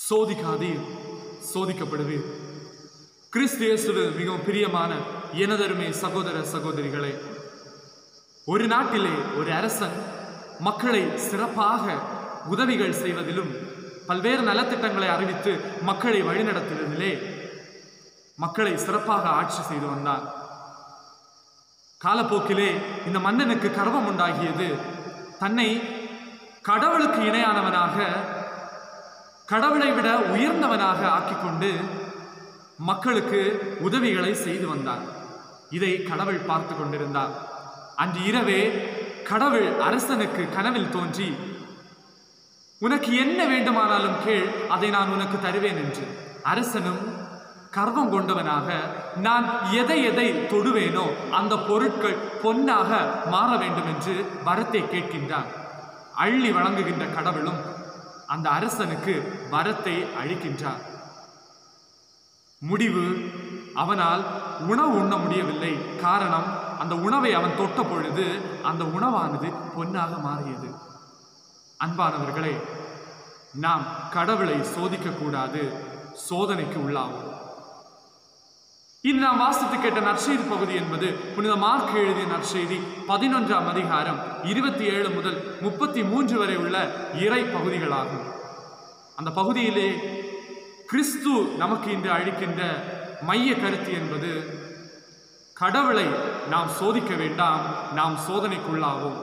சோதிக்காதீர் சோதிக்கப்படுவீர் கிறிஸ்து இயேசுவில் மிகவும் பிரியமான எனதருமை சகோதர சகோதரிகளே ஒரு நாட்டிலே ஒரு அரசன் மக்களை சிறப்பாக உதவிகள் செய்வதிலும் பல்வேறு நலத்திட்டங்களை அறிவித்து மக்களை வழிநடத்துவதிலே மக்களை சிறப்பாக ஆட்சி செய்து வந்தார் காலப்போக்கிலே இந்த மன்னனுக்கு கர்வம் உண்டாகியது தன்னை கடவுளுக்கு இணையானவனாக கடவுளை விட உயர்ந்தவனாக ஆக்கிக்கொண்டு மக்களுக்கு உதவிகளை செய்து வந்தார் இதை கடவுள் பார்த்து கொண்டிருந்தார் அன்று இரவே கடவுள் அரசனுக்கு கனவில் தோன்றி உனக்கு என்ன வேண்டுமானாலும் கேள் அதை நான் உனக்கு தருவேன் என்று அரசனும் கர்வம் கொண்டவனாக நான் எதை எதை தொடுவேனோ அந்த பொருட்கள் பொன்னாக மாற வேண்டும் என்று வரத்தை கேட்கின்றான் அள்ளி வழங்குகின்ற கடவுளும் அந்த அரசனுக்கு வரத்தை அளிக்கின்றார் முடிவு அவனால் உணவு உண்ண முடியவில்லை காரணம் அந்த உணவை அவன் தொட்ட பொழுது அந்த உணவானது பொன்னாக மாறியது அன்பானவர்களே நாம் கடவுளை சோதிக்க கூடாது சோதனைக்கு உள்ளாவோம் இன்று நாம் வாசித்து கேட்ட நற்செய்தி பகுதி என்பது புனித மார்க் எழுதிய நற்செய்தி பதினொன்றாம் அதிகாரம் இருபத்தி ஏழு முதல் முப்பத்தி மூன்று வரை உள்ள இறை பகுதிகளாகும் அந்த பகுதியிலே கிறிஸ்து நமக்கு இன்று அளிக்கின்ற மைய கருத்து என்பது கடவுளை நாம் சோதிக்க வேண்டாம் நாம் சோதனைக்குள்ளாவோம்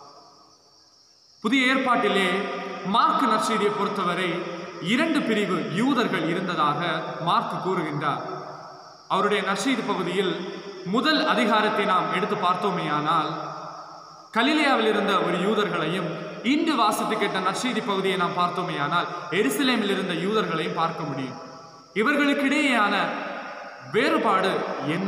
புதிய ஏற்பாட்டிலே மார்க் நற்செய்தியை பொறுத்தவரை இரண்டு பிரிவு யூதர்கள் இருந்ததாக மார்க் கூறுகின்றார் அவருடைய நற்செய்தி பகுதியில் முதல் அதிகாரத்தை நாம் எடுத்து பார்த்தோமேயானால் கலிலேயாவில் இருந்த ஒரு யூதர்களையும் இன்று வாசித்து கேட்ட நற்செய்தி பகுதியை நாம் பார்த்தோமேயானால் எருசலேமில் இருந்த யூதர்களையும் பார்க்க முடியும் இவர்களுக்கிடையேயான வேறுபாடு என்ன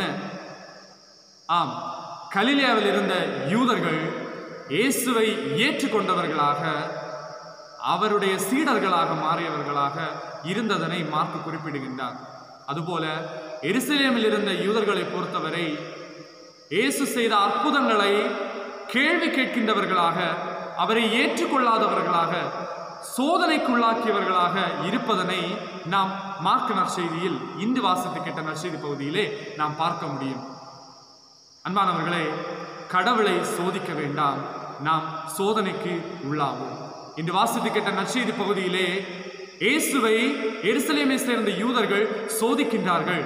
ஆம் கலிலேயாவில் இருந்த யூதர்கள் இயேசுவை ஏற்றுக்கொண்டவர்களாக அவருடைய சீடர்களாக மாறியவர்களாக இருந்ததனை மார்க்கு குறிப்பிடுகின்றார் அதுபோல எருசலேமில் இருந்த யூதர்களை பொறுத்தவரை இயேசு செய்த அற்புதங்களை கேள்வி கேட்கின்றவர்களாக அவரை ஏற்றுக்கொள்ளாதவர்களாக சோதனைக்குள்ளாக்கியவர்களாக இருப்பதனை நாம் மார்க் நற்செய்தியில் இந்து வாசித்து கேட்ட நற்செய்தி பகுதியிலே நாம் பார்க்க முடியும் அன்பானவர்களே கடவுளை சோதிக்க வேண்டாம் நாம் சோதனைக்கு உள்ளாவோம் இன்று வாசித்து கேட்ட நற்செய்தி பகுதியிலே இயேசுவை எருசலேமை சேர்ந்த யூதர்கள் சோதிக்கின்றார்கள்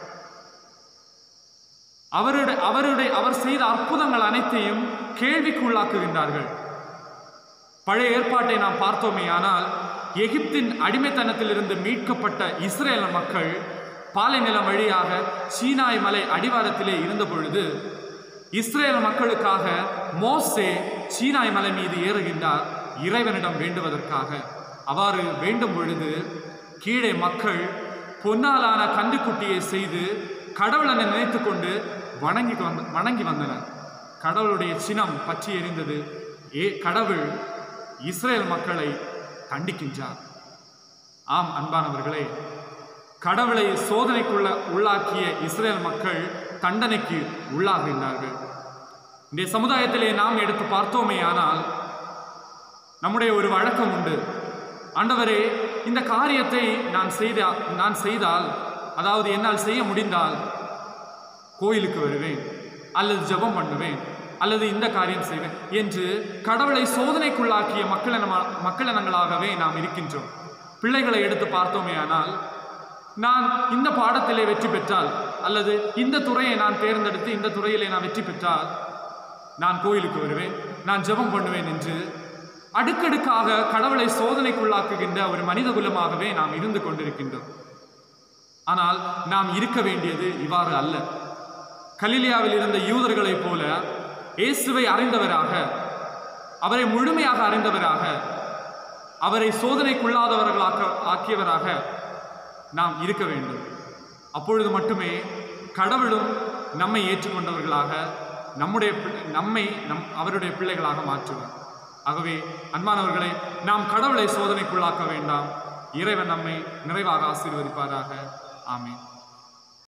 அவருடைய அவருடைய அவர் செய்த அற்புதங்கள் அனைத்தையும் கேள்விக்கு உள்ளாக்குகின்றார்கள் பழைய ஏற்பாட்டை நாம் பார்த்தோமே ஆனால் எகிப்தின் அடிமைத்தனத்திலிருந்து மீட்கப்பட்ட இஸ்ரேல் மக்கள் பாலைநிலம் வழியாக சீனாய் மலை அடிவாரத்திலே இருந்த பொழுது இஸ்ரேல் மக்களுக்காக மோசே சீனாய் மலை மீது ஏறுகின்றார் இறைவனிடம் வேண்டுவதற்காக அவ்வாறு வேண்டும் பொழுது கீழே மக்கள் பொன்னாலான கண்டுக்குட்டியை செய்து கடவுளனை நினைத்து கொண்டு வணங்கி வந்த வணங்கி வந்தனர் கடவுளுடைய சினம் பற்றி எரிந்தது ஏ கடவுள் இஸ்ரேல் மக்களை கண்டிக்கின்றார் ஆம் அன்பானவர்களே கடவுளை சோதனைக்குள்ள உள்ளாக்கிய இஸ்ரேல் மக்கள் தண்டனைக்கு உள்ளாகின்றார்கள் இந்த சமுதாயத்திலே நாம் எடுத்து பார்த்தோமே ஆனால் நம்முடைய ஒரு வழக்கம் உண்டு ஆண்டவரே இந்த காரியத்தை நான் செய்த நான் செய்தால் அதாவது என்னால் செய்ய முடிந்தால் கோயிலுக்கு வருவேன் அல்லது ஜெபம் பண்ணுவேன் அல்லது இந்த காரியம் செய்வேன் என்று கடவுளை சோதனைக்குள்ளாக்கிய மக்களின மக்களினங்களாகவே நாம் இருக்கின்றோம் பிள்ளைகளை எடுத்து பார்த்தோமே ஆனால் நான் இந்த பாடத்திலே வெற்றி பெற்றால் அல்லது இந்த துறையை நான் தேர்ந்தெடுத்து இந்த துறையிலே நான் வெற்றி பெற்றால் நான் கோயிலுக்கு வருவேன் நான் ஜெபம் பண்ணுவேன் என்று அடுக்கடுக்காக கடவுளை சோதனைக்குள்ளாக்குகின்ற ஒரு மனித குலமாகவே நாம் இருந்து கொண்டிருக்கின்றோம் ஆனால் நாம் இருக்க வேண்டியது இவ்வாறு அல்ல கலிலியாவில் இருந்த யூதர்களைப் போல இயேசுவை அறிந்தவராக அவரை முழுமையாக அறிந்தவராக அவரை சோதனைக்குள்ளாதவர்களாக்க ஆக்கியவராக நாம் இருக்க வேண்டும் அப்பொழுது மட்டுமே கடவுளும் நம்மை ஏற்றுக்கொண்டவர்களாக நம்முடைய பி- நம்மை நம் அவருடைய பிள்ளைகளாக மாற்றுவார் ஆகவே அன்பானவர்களை நாம் கடவுளை சோதனைக்குள்ளாக்க வேண்டாம் இறைவன் நம்மை நிறைவாக ஆசீர்வதிப்பாராக ஆமென்